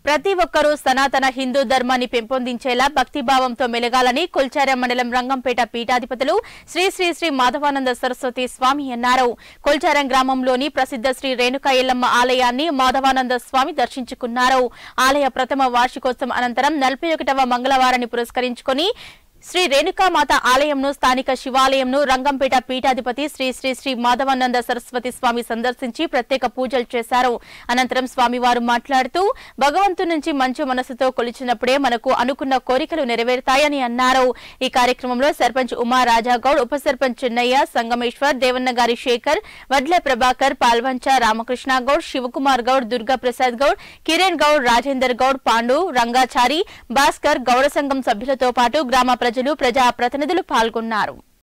ప్రతి ఒక్కరూ సనాతన హిందూ ధర్మాన్ని పెంపొందించేలా భక్తిభావంతో మెలగాలని కొల్చారం మండలం రంగంపేట పీఠాధిపతులు శ్రీ శ్రీ శ్రీ మాధవానంద సరస్వతి స్వామి అన్నారు కొల్చారం గ్రామంలోని ప్రసిద్ధ శ్రీ రేణుకా ఎల్లమ్మ ఆలయాన్ని మాధవానంద స్వామి దర్శించుకున్నారు ఆలయ ప్రథమ వార్షికోత్సవం అనంతరం నలభై ఒకటవ మంగళవారాన్ని పురస్కరించుకొని శ్రీ రేణుకామాత ఆలయంను స్థానిక శివాలయంను రంగంపేట పీఠాధిపతి శ్రీ శ్రీ శ్రీ మాధవానంద సరస్వతి స్వామి సందర్శించి ప్రత్యేక పూజలు చేశారు అనంతరం స్వామివారు మాట్లాడుతూ భగవంతు నుంచి మంచి మనసుతో కొలిచినప్పుడే మనకు అనుకున్న కోరికలు నెరవేరుతాయని అన్నారు ఈ కార్యక్రమంలో సర్పంచ్ ఉమా రాజాగౌడ్ ఉప సర్పంచ్ చిన్నయ్య సంగమేశ్వర్ దేవన్నగారి శేఖర్ వడ్లె ప్రభాకర్ పాల్వంచ రామకృష్ణ గౌడ్ శివకుమార్ గౌడ్ దుర్గా ప్రసాద్ గౌడ్ కిరణ్ గౌడ్ రాజేందర్ గౌడ్ పాండు రంగాచారి భాస్కర్ గౌడ సంఘం సభ్యులతో పాటు గ్రామ ప్రజలు ప్రజా ప్రతినిధులు పాల్గొన్నారు